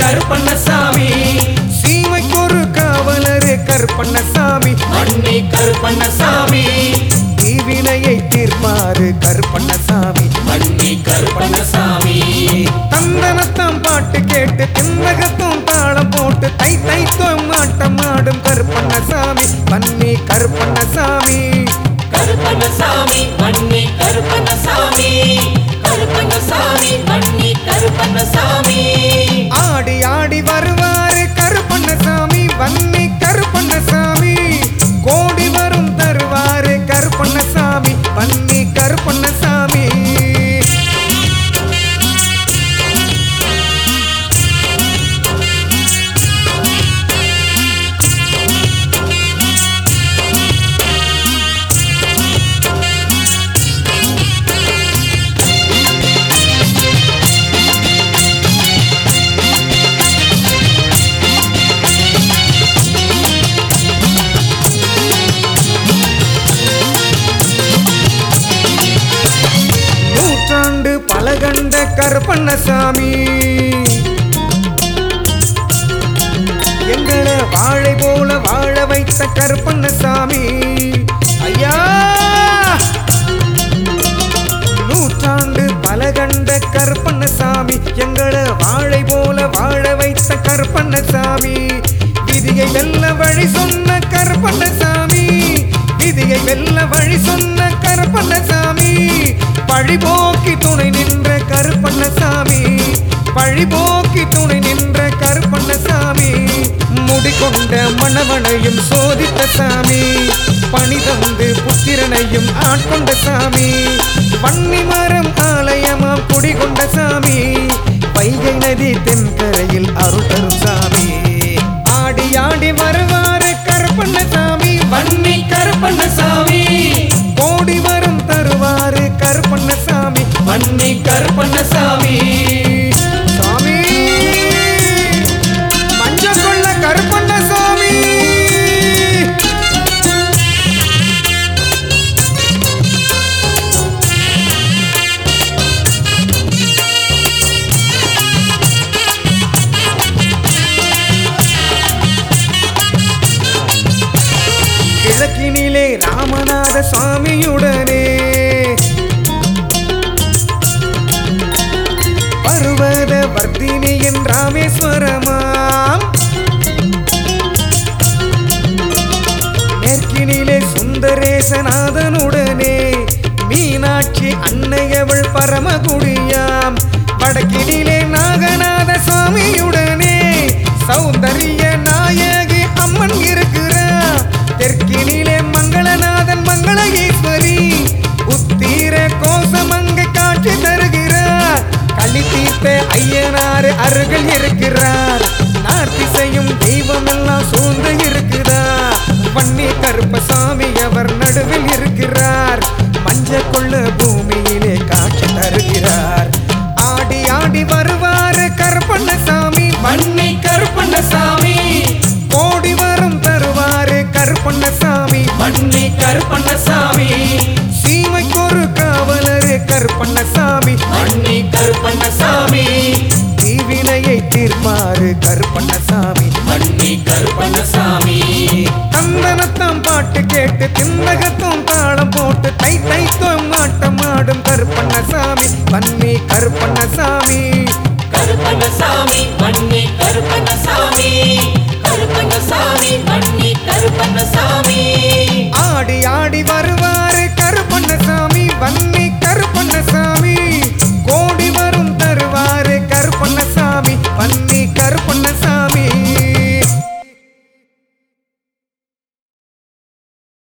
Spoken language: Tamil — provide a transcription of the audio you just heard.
கருப்பண்ணசாமி சீமைக்கொரு காவலரு கருப்பண்ணசாமி மண்ணி கருப்பண்ணசாமி தீவினையை தீர்ப்பாரு கருப்பண்ணசாமி மண்ணி கருப்பண்ணசாமி தந்தனத்தாம் பாட்டு கேட்டு தின்னகத்தும் தாளம் போட்டு தை தைத்தோம் ஆட்டம் ஆடும் கருப்பண்ணசாமி பன்னி கருப்பண்ணசாமி கருப்பண்ணசாமி மண்ணி கருப்பண்ணசாமி கருப்பண்ணசாமி மண்ணி கருப்பண்ணசாமி ஆடி ஆடி வருவாரு கருப்பண்ணசாமி வன்னி கருப்பண்ணசாமி கோடி வரும் தருவாரு கருப்பண்ணசாமி வன்னி கருப்பண்ணசாமி நூற்றாண்டு பலகண்ட கருப்பண்ணசாமி எங்களை வாழை போல வாழ வைத்த கருப்பண்ணசாமி ஐயா நூற்றாண்டு பலகண்ட கருப்பண்ணசாமி எங்களை வாழை போல வாழ வைத்த கருப்பண்ணசாமி விதியை வெல்ல வழி சொன்ன கருப்பண்ணசாமி விதியை வெல்ல வழி சொன்ன கருப்பண்ணசாமி பழிபோக்கி துணை நின்ற கருப்பண்ணசாமி பழிபோக்கி துணை நின்ற கருப்பண்ணசாமி முடிகொண்ட மணவனையும் சோதித்த சாமி பணி தந்து புத்திரனையும் ஆட்கொண்ட சாமி வன்னி மரம் ஆலயமாம் குடிகொண்ட சாமி வைகை நதி தென்கரையில் அருள் தரும் சாமி ஆடி ஆடி வருவாரு கருப்பண்ணசாமி மண்ணி கருப்பண்ணசாமி கோடி வரும் தருவாரு கருப்பண்ணசாமி மண்ணி கருப்பண்ணசாமி சாமி மஞ்சள் கொள்ள கருப்பண்ணசாமி கிழக்கினிலே ராமநாத சுவாமியுடனே பருவத வர்த்தினியின் ராமேஸ்வரமாம் மேற்கினிலே சுந்தரேசநாதனுடனே மீனாட்சி அன்னையவள் பரமகுடியாம் வடக்கினிலே நாகநாத சுவாமியுடனே சௌந்தரிய நாயகி அம்மன் இருக்கிறா தெற்கினிலே மங்களநாதன் மங்கள ஈஸ்வரி உத்தீர கோசமங்க காட்சி தருகிறார் களி தீர்த்த ஐயனார் அருகில் இருக்கிறார் நார்த்திசையும் தெய்வம் எல்லாம் சூழ்ந்து இருக்குதா வன்னி கருப்பசாமி அவர் நடுவில் இருக்கிறார் மஞ்ச கொள்ள பூமியிலே காட்சி தருகிறார் ஆடி ஆடி வருவார் கருப்பண்ணசாமி மண்ணி கருப்பண்ணசாமி கோடி வரும் தருவாரு கருப்பண்ணசாமி மண்ணி கருப்பண்ணசாமி சீமைக்கொரு காவலரு கருப்பண்ணசாமி மண்ணி கருப்பண்ணசாமி தீவினையை தீர்ப்பாரு கருப்பண்ணசாமி மண்ணி கருப்பண்ணசாமி தந்தனத்தாம் பாட்டு கேட்டு தின்னகத்தும் தாளம் போட்டு தை தைத்தோம் ஆட்டம்